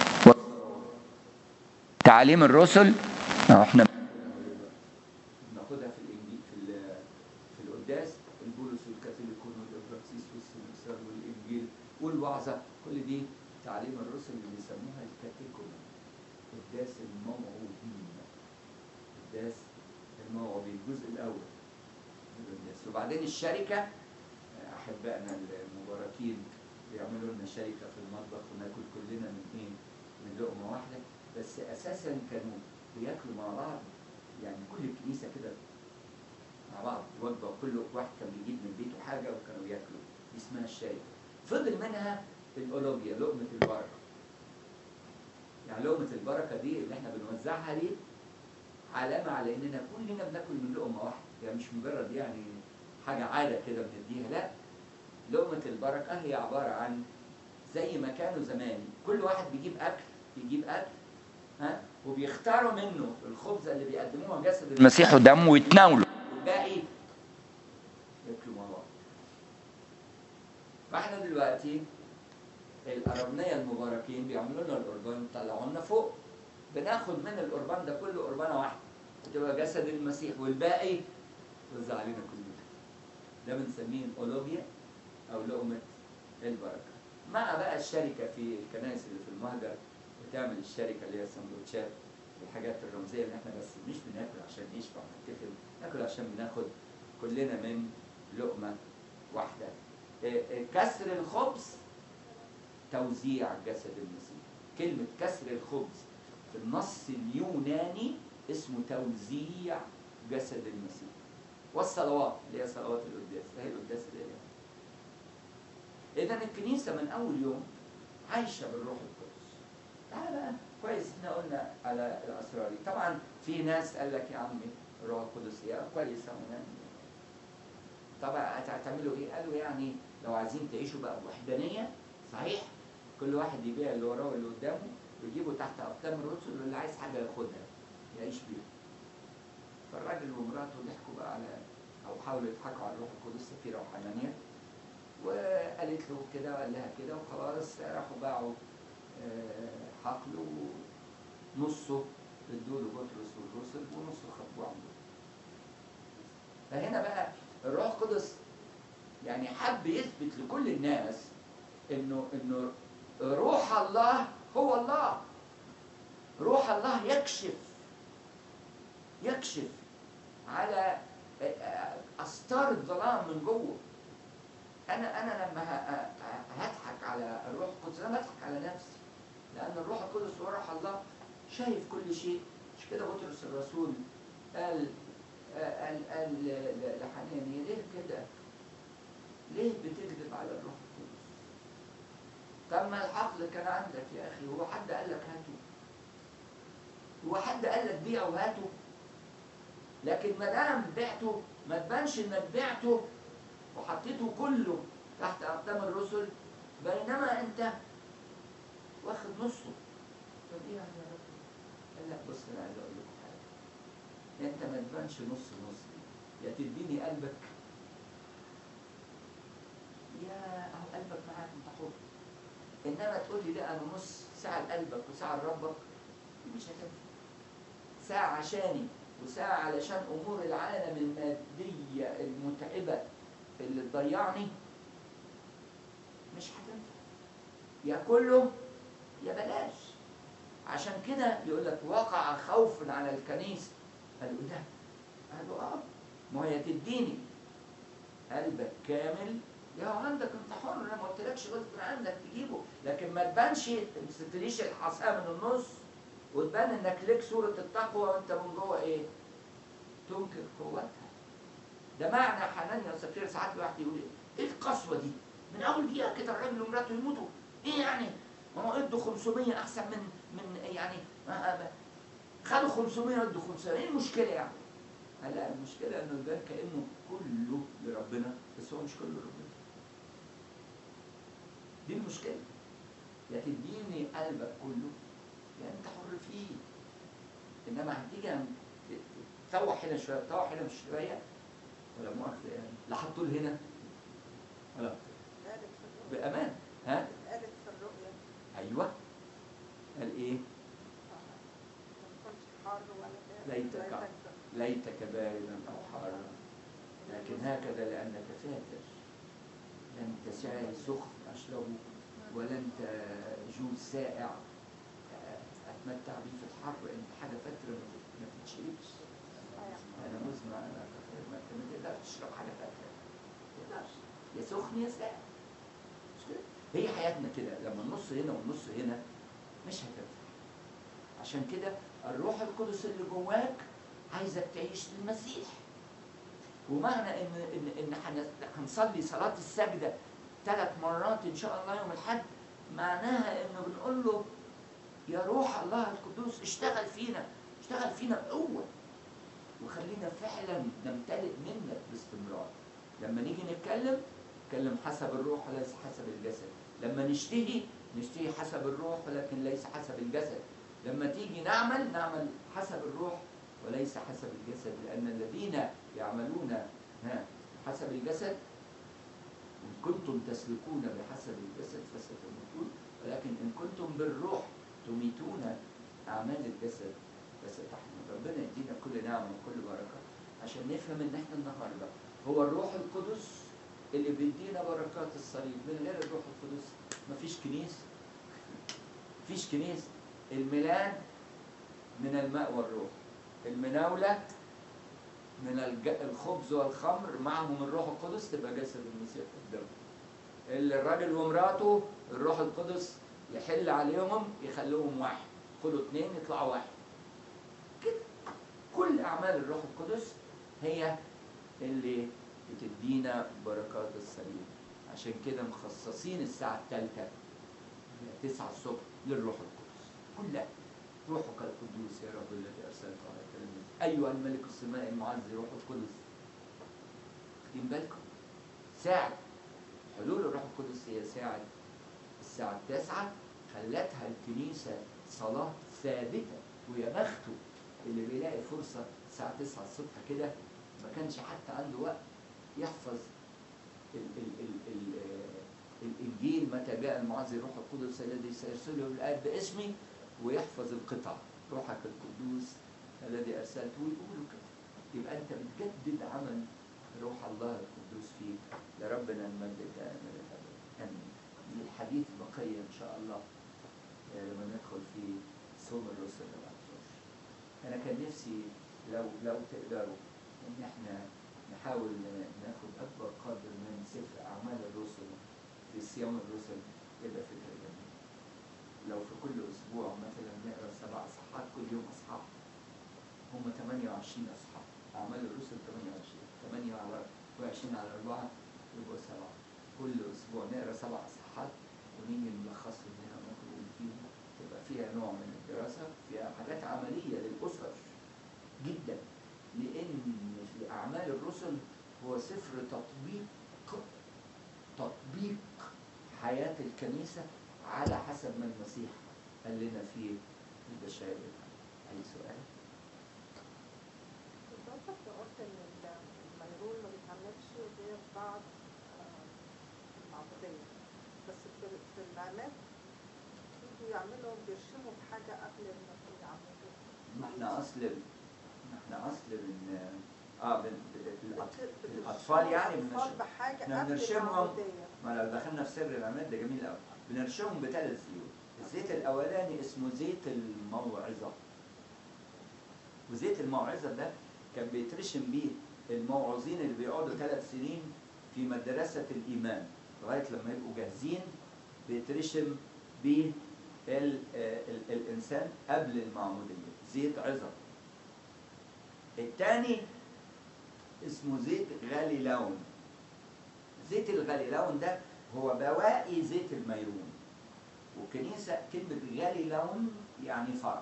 تعاليم الرسل أهو احنا ناخدها في الانجيل في ال- في القداس البولس والكاثوليكون والابراكسيس والسمسار والانجيل والوعظه كل دي تعليم الرسل اللي بيسموها الكاتيكولا قداس الموعوظين قداس الموعوظين الجزء الاول من القداس وبعدين الشركه احبائنا المباركين بيعملوا لنا شركه في المطبخ وناكل كلنا من ايه؟ من لقمه واحده بس اساسا كانوا بياكلوا مع بعض يعني كل الكنيسه كده مع بعض وجبه وكل واحد كان بيجيب من بيته حاجه وكانوا ياكلوا دي اسمها الشركه فضل منها الاولوجيا لقمه البركه يعني لقمه البركه دي اللي احنا بنوزعها دي علامه على اننا كلنا بناكل من لقمه واحده يعني مش مجرد يعني حاجه عاده كده بنديها لا لقمه البركه هي عباره عن زي ما كانوا زمان كل واحد بيجيب اكل بيجيب اكل ها وبيختاروا منه الخبزه اللي بيقدموها جسد المسيح ودمه ويتناولوا والباقي ياكلوا مع بعض فاحنا دلوقتي الأرمنية المباركين بيعملوا لنا القربان يطلعوا لنا فوق بناخد من القربان ده كله قربانة واحدة بتبقى جسد المسيح والباقي يوزع علينا كلنا ده بنسميه الأولوجيا أو لقمة البركة مع بقى الشركة في الكنائس اللي في المهجر بتعمل الشركة اللي هي السندوتشات الحاجات الرمزية اللي احنا بس مش بناكل عشان نشبع ونحتفل ناكل عشان بناخد كلنا من لقمة واحدة إيه إيه كسر الخبز توزيع جسد المسيح كلمة كسر الخبز في النص اليوناني اسمه توزيع جسد المسيح والصلوات اللي هي صلوات القداس فهي القداس اللي إذا الكنيسة من أول يوم عايشة بالروح القدس تعالى بقى كويس احنا قلنا على الأسرار دي طبعا في ناس قال لك يا عمي الروح القدس يا كويس أهو يعني طبعا هتعملوا ايه؟ قالوا يعني لو عايزين تعيشوا بقى بوحدانية صحيح كل واحد يبيع اللي وراه واللي قدامه ويجيبه تحت اقدام الرسل واللي عايز حاجه ياخدها يعيش بيها فالراجل ومراته ضحكوا بقى على او حاولوا يضحكوا على الروح القدس سفيره وحنانيا وقالت له كده وقال لها كده وخلاص راحوا باعوا آه، حقل ونصه ادوا له بطرس والرسل ونصه خبوه عنده فهنا بقى الروح القدس يعني حب يثبت لكل الناس انه انه روح الله هو الله روح الله يكشف يكشف على استار الظلام من جوه انا انا لما ه- ه- هضحك على الروح القدس انا بضحك على نفسي لان الروح القدس هو روح الله شايف كل شيء مش كده بطرس الرسول قال قال قال ل- ل- لحنانيا ليه كده؟ ليه بتكذب على الروح القدس؟ طب ما الحقل كان عندك يا اخي هو حد قال لك هاته؟ هو حد قال لك بيعه وهاته؟ لكن ما دام بعته ما تبانش انك بعته وحطيته كله تحت اقدام الرسل بينما انت واخد نصه طب ايه يعني يا رب؟ قال لا بص انا عايز اقول لكم حاجه انت ما تبانش نص نص يا تديني قلبك يا اهو قلبك معاك انت حر انما تقول لي لا انا نص ساعه لقلبك وساعه لربك دي مش هتنفع ساعه عشاني وساعه علشان امور العالم الماديه المتعبه اللي تضيعني مش هتنفع يا كله يا بلاش عشان كده يقول لك وقع خوف على الكنيسه قالوا ده قالوا اه ما هي تديني قلبك كامل يا هو عندك انت حر انا ما قلتلكش غصب عنك تجيبه لكن ما تبانش ما تستليش الحصاه من النص وتبان انك ليك صوره التقوى وانت من جوه ايه؟ تنكر قوتها ده معنى حنانيا وسفير ساعات الواحد يقول ايه؟ ايه القسوه دي؟ من اول دقيقه كده الراجل ومراته يموتوا ايه يعني؟ ما هو ادوا 500 احسن من من يعني آه، آه، خدوا 500 ادوا 500 ايه المشكله يعني؟ قال لا المشكله انه ده كانه كله لربنا بس هو مش كله لربنا دي المشكله يا تديني قلبك كله يا انت حر فيه انما هتيجي عن- ت- ت- تطوح هنا شويه تطوح هنا مش شويه ولا مؤاخذه يعني لا حطول هنا ولا قالت في الرؤيا بامان ها قالت في الرؤيا ايوه قال ايه ما تكونش حار ولا ليتك ليتك باردا او حارا لكن هكذا لانك فاتر لن تسعي سخن اشربه ولا انت جوز سائع آه، اتمتع بيه في الحر انت حاجه فتره ما تت- ما تتشربش انا مزمع انا كفر ما انت ما تقدرش تشرب حاجه فتره ما تقدرش يا سخن يا ساقع مش كده هي حياتنا كده لما النص هنا والنص هنا مش هتنفع عشان كده الروح القدس اللي جواك عايزك تعيش للمسيح ومعنى ان ان ان هن- هنصلي صلاه السجده ثلاث مرات ان شاء الله يوم الاحد معناها انه بنقول له يا روح الله القدوس اشتغل فينا اشتغل فينا بقوه وخلينا فعلا نمتلئ منك باستمرار لما نيجي نتكلم نتكلم حسب الروح وليس حسب الجسد لما نشتهي نشتهي حسب الروح ولكن ليس حسب الجسد لما تيجي نعمل نعمل حسب الروح وليس حسب الجسد لأن الذين يعملون ها حسب الجسد إن كنتم تسلكون بحسب الجسد فستموتون ولكن إن كنتم بالروح تميتون أعمال الجسد فستحيون ربنا يدينا كل نعمة وكل بركة عشان نفهم إن إحنا النهاردة هو الروح القدس اللي بيدينا بركات الصليب من غير الروح القدس مفيش كنيسة مفيش كنيسة الميلاد من الماء والروح المناولة من الج... الخبز والخمر معهم الروح القدس تبقى جسد المسيح قدامهم اللي الراجل ومراته الروح القدس يحل عليهم يخلوهم واحد خدوا اتنين يطلعوا واحد كده كل أعمال الروح القدس هي اللي بتدينا بركات الصليب عشان كده مخصصين الساعة الثالثة 9 الصبح للروح القدس كلها روحك القدوس يا رب الذي ارسلت على كلمه ايها الملك السماء المعز روح القدس واخدين بالكم ساعة حلول الروح القدس هي ساعة الساعة التاسعة خلتها الكنيسة صلاة ثابتة ويا بخته اللي بيلاقي فرصة الساعة 9 الصبح كده ما كانش حتى عنده وقت يحفظ ال ال ال ال آه، الإنجيل متى جاء المعزي روح القدس الذي سيرسله الآب باسمي ويحفظ القطع روحك القدوس الذي أرسلته ويقولوا كده يبقى أنت بتجدد عمل روح الله القدوس فيك لربنا المجد دائما الأبد آمين الحديث بقية إن شاء الله آه، لما ندخل في صوم الرسل الأطفال أنا كان نفسي لو لو تقدروا إن إحنا نحاول ناخد أكبر قدر من سفر أعمال الرسل في صيام الرسل يبقى فكرة جميلة. لو في كل أسبوع مثلا نقرا سبع أصحاحات كل يوم أصحاح هم 28 أصحاح أعمال الرسل 28 8 على 20 على 4 يبقوا سبعة كل أسبوع نقرا سبع أصحاحات ونيجي نلخصهم هنا ونقول فيهم تبقى فيها نوع من الدراسة فيها حاجات عملية للأسر جدا لأن في أعمال الرسل هو سفر تطبيق تطبيق حياة الكنيسة على حسب ما المسيح قال لنا في البشائر أي سؤال؟ بالظبط قلت ان ال- الميرون ما بيتعملش غير بعد آه، المعمودية بس في في العماد يجوا يعملوا بيرشموا بحاجة قبل ما يعملوا ما احنا أصل ما احنا أصل من اه بن- بن- الأط- الأطفال يعني الأطفال بنرشم بحاجة احنا قبل بنرشمهم المعمودية ما لو دخلنا في سر العماد ده جميل قوي بنرشمهم بثلاث زيوت الزيت الاولاني اسمه زيت الموعظه وزيت الموعظه ده كان بيترشم بيه الموعظين اللي بيقعدوا ثلاث سنين في مدرسه الايمان لغايه لما يبقوا جاهزين بيترشم بيه ال- آه، ال- الانسان قبل المعموديه زيت عظه الثاني اسمه زيت غالي لون زيت الغاليلون ده هو بواقي زيت الميرون والكنيسة كلمة غاليلون يعني فرح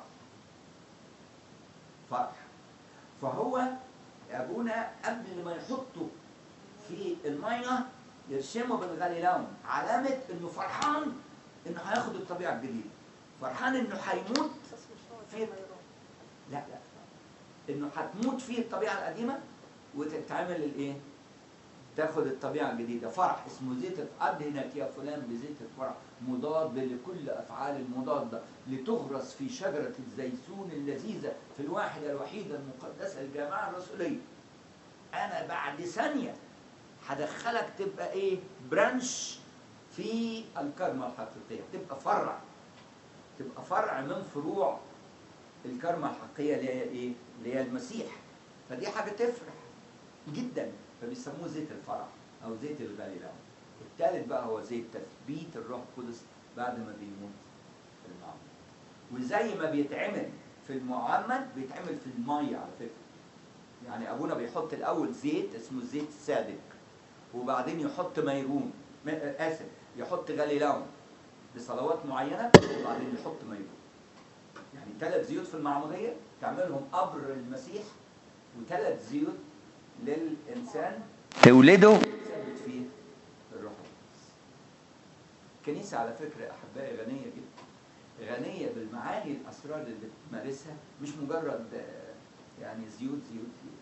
فرح فهو أبونا قبل ما يحطه في المية يرشمه بالغاليلون علامة إنه فرحان إنه هياخد الطبيعة الجديدة فرحان إنه هيموت بس مش هو في- ده الميرون لا لا انه هتموت فيه الطبيعه القديمه وتتعمل الايه؟ تاخد الطبيعه الجديده فرح اسمه زيت ادهنك يا فلان بزيت الفرح مضاد لكل افعال المضاده لتغرس في شجره الزيتون اللذيذه في الواحده الوحيده المقدسه الجامعه الرسوليه انا بعد ثانيه هدخلك تبقى ايه؟ برانش في الكرمه الحقيقيه تبقى فرع تبقى فرع من فروع الكرمة الحقيقية اللي هي ايه؟ اللي هي المسيح فدي حاجة تفرح جدا فبيسموه زيت الفرح أو زيت الغالي الثالث بقى هو زيت تثبيت الروح القدس بعد ما بيموت في المعمد وزي ما بيتعمل في المعمد بيتعمل في المية على فكرة يعني أبونا بيحط الأول زيت اسمه زيت سادك وبعدين يحط ميرون م- آسف يحط غاليلاون بصلوات معينة وبعدين يحط ميرون يعني ثلاث زيوت في المعمودية تعملهم قبر المسيح وثلاث زيوت للإنسان تولده تثبت فيه الروح القدس. الكنيسة على فكرة أحبائي غنية جدا غنية بالمعاني الأسرار اللي بتمارسها مش مجرد آه، يعني زيوت زيوت زيوت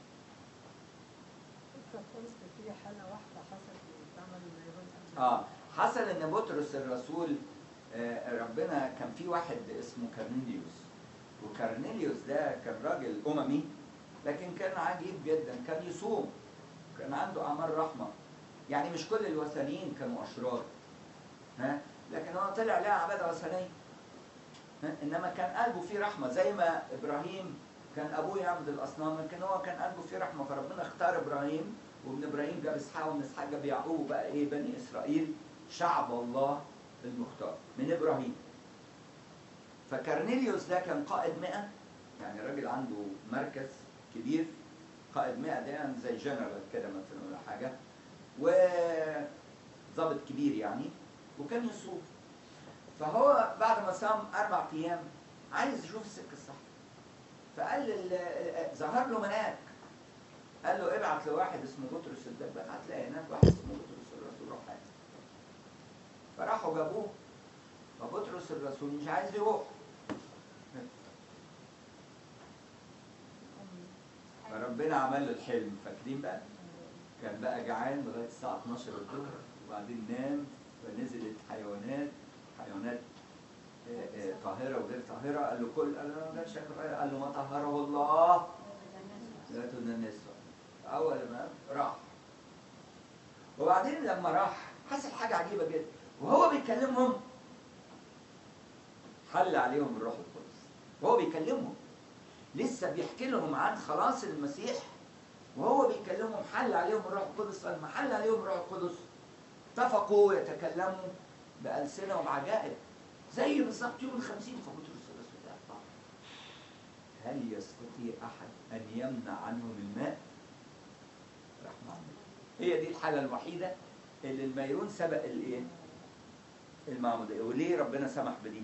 فكرة خالص كانت هي حالة واحدة حصلت واتعمل الميرون قبل اه حصل ان بطرس الرسول آه، ربنا كان في واحد اسمه كارنيليوس وكارنيليوس ده كان راجل اممي لكن كان عجيب جدا كان يصوم كان عنده اعمال رحمه يعني مش كل الوثنيين كانوا اشرار ها لكن هو طلع لها عباده وثنيه ها؟ انما كان قلبه فيه رحمه زي ما ابراهيم كان ابوه يعبد الاصنام لكن هو كان قلبه فيه رحمه فربنا اختار ابراهيم وابن ابراهيم جاب اسحاق ومن اسحاق جاب يعقوب بقى ايه بني اسرائيل شعب الله المختار من ابراهيم فكارنيليوس ده كان قائد 100 يعني راجل عنده مركز كبير قائد 100 ده يعني زي جنرال كده مثلا ولا حاجه وظابط كبير يعني وكان يصوم فهو بعد ما صام اربع ايام عايز يشوف السكه الصح فقال لل- ظهر له ملاك قال له ابعت لواحد اسمه بطرس الدباغ هتلاقي هناك واحد اسمه بطرس الرسول روح هات فراحوا جابوه فبطرس الرسول مش عايز يروح فربنا عمل له الحلم فاكرين بقى كان بقى جعان لغايه الساعه 12 الظهر وبعدين نام فنزلت حيوانات حيوانات آه، آه، طاهره وغير طاهره قال له كل قال له لا شك طاهرة. قال له ما طهره الله لا تننسه اول ما راح وبعدين لما راح حصل حاجه عجيبه جدا وهو بيكلمهم حل عليهم الروح القدس وهو بيكلمهم لسه بيحكي لهم عن خلاص المسيح وهو بيكلمهم حل عليهم الروح القدس فلما حل عليهم الروح القدس اتفقوا يتكلموا بألسنة وعجائب زي بالظبط يوم الخمسين فبطرس الرسول قال هل يستطيع أحد أن يمنع عنهم الماء؟ راح معمل هي دي الحالة الوحيدة اللي الميرون سبق الايه؟ المعمودية وليه ربنا سمح بدي؟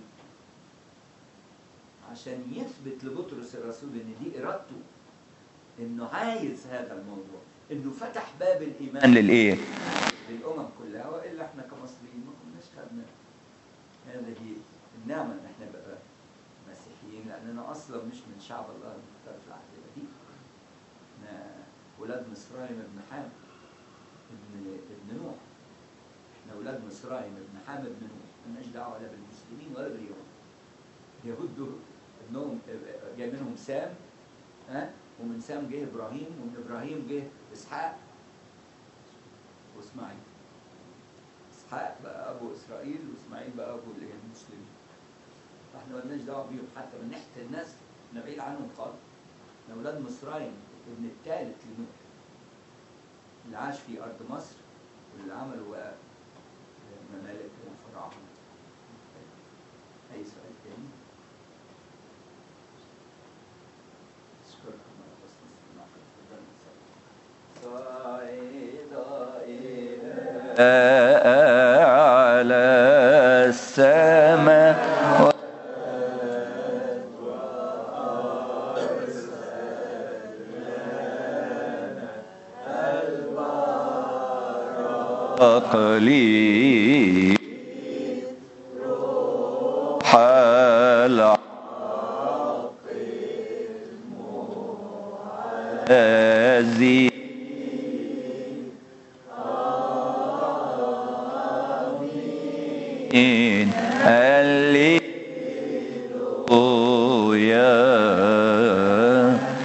عشان يثبت لبطرس الرسول ان دي ارادته انه عايز هذا الموضوع انه فتح باب الايمان للايه؟ للامم كلها والا احنا كمصريين ما كناش خدنا هذه النعمه ان احنا نبقى مسيحيين لاننا اصلا مش من شعب الله المختار في العهد القديم. احنا ولاد مصرايم ابن حام ابن ابن نوح. احنا ولاد مصرايم ابن حام ابن نوح، مالناش دعوه لا بالمسلمين ولا باليهود. اليهود دول ابنهم جاي منهم سام ها ومن سام جه ابراهيم ومن ابراهيم جه اسحاق واسماعيل اسحاق بقى ابو اسرائيل واسماعيل بقى ابو الايه المسلمين فاحنا مالناش دعوه بيهم حتى من ناحيه الناس احنا بعيد عنهم خالص احنا اولاد مصرايم ابن الثالث لنوح اللي عاش في ارض مصر واللي عملوا بقى ممالك الفراعنه اي سؤال تاني اشكركم على حسن استماعكم تفضلوا صعد إلى على السماء عقلي حال الذي اللي